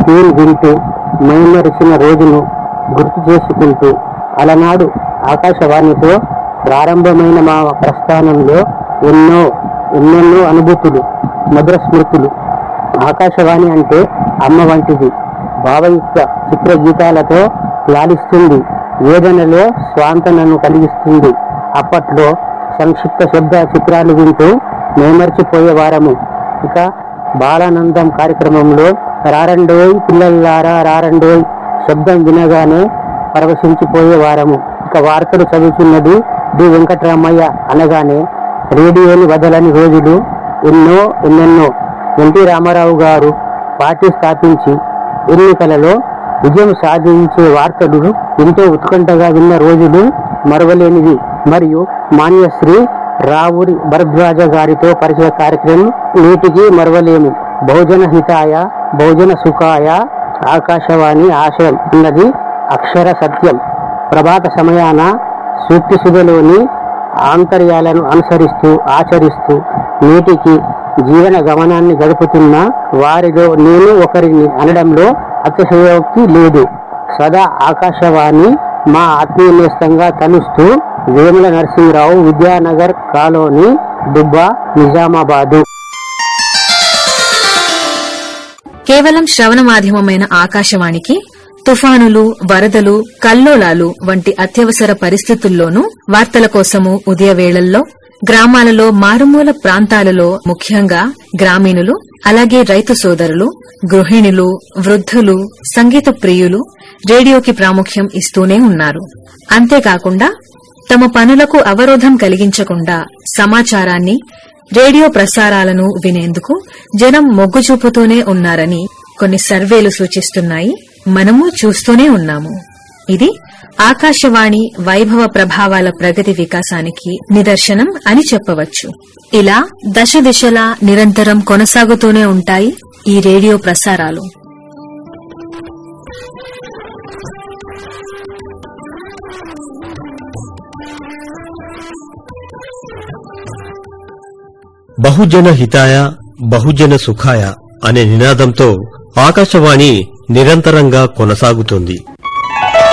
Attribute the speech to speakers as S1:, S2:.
S1: tune వింటూ మైమరిచిన రోజును గుర్తు చేసుకుంటూ అలనాడు ఆకాశవాణితో ప్రారంభమైన మా ప్రస్థానంలో ఎన్నో ఎన్నెన్నో అనుభూతులు మధుర స్మృతులు ఆకాశవాణి అంటే అమ్మ వంటిది భావయుక్త చిత్ర గీతాలతో లాలిస్తుంది వేదనలో స్వాంతనను కలిగిస్తుంది అప్పట్లో సంక్షిప్త శబ్ద చిత్రాలు వింటూ మేమర్చిపోయే వారము ఇక బాలానందం కార్యక్రమంలో రారండోయ్ పిల్లల్లారా రారండోయ్ శబ్దం వినగానే పరవశించిపోయే వారము ఇక వార్తలు చదువుతున్నది డి వెంకటరామయ్య అనగానే రేడియోని వదలని రోజులు ఎన్నో ఎన్నెన్నో ఎన్టీ రామారావు గారు పార్టీ స్థాపించి ఎన్నికలలో విజయం సాధించే వార్తలు ఎంతో ఉత్కంఠగా విన్న రోజులు మరవలేనివి మరియు మాన్యశ్రీ రావురి భరద్వాజ గారితో పరిచయ కార్యక్రమం నేటికి మరవలేము బహుజన హితాయ బహుజన సుఖాయ ఆకాశవాణి ఆశయం అన్నది అక్షర సత్యం ప్రభాత సమయాన సూక్తి సుధలోని ఆంతర్యాలను అనుసరిస్తూ ఆచరిస్తూ నేటికి జీవన గమనాన్ని గడుపుతున్న వారిలో నేను ఒకరిని అనడంలో అతిశయోక్తి లేదు సదా ఆకాశవాణి మా ఆత్మీయ నేస్తంగా తలుస్తూ వేముల నరసింహరావు విద్యానగర్ కాలోనీ దుబ్బా నిజామాబాదు
S2: కేవలం శ్రవణ మాధ్యమమైన ఆకాశవాణికి తుఫానులు వరదలు కల్లోలాలు వంటి అత్యవసర పరిస్థితుల్లోనూ వార్తల కోసము ఉదయవేళల్లో గ్రామాలలో మారుమూల ప్రాంతాలలో ముఖ్యంగా గ్రామీణులు అలాగే రైతు సోదరులు గృహిణులు వృద్ధులు సంగీత ప్రియులు రేడియోకి ప్రాముఖ్యం ఇస్తూనే ఉన్నారు అంతేకాకుండా తమ పనులకు అవరోధం కలిగించకుండా సమాచారాన్ని రేడియో ప్రసారాలను వినేందుకు జనం మొగ్గు చూపుతూనే ఉన్నారని కొన్ని సర్వేలు సూచిస్తున్నాయి మనము చూస్తూనే ఉన్నాము ఇది ఆకాశవాణి వైభవ ప్రభావాల ప్రగతి వికాసానికి నిదర్శనం అని చెప్పవచ్చు ఇలా దశ దిశలా నిరంతరం కొనసాగుతూనే ఉంటాయి ఈ రేడియో ప్రసారాలు
S3: బహుజన హితాయ బహుజన సుఖాయ అనే నినాదంతో ఆకాశవాణి నిరంతరంగా కొనసాగుతోంది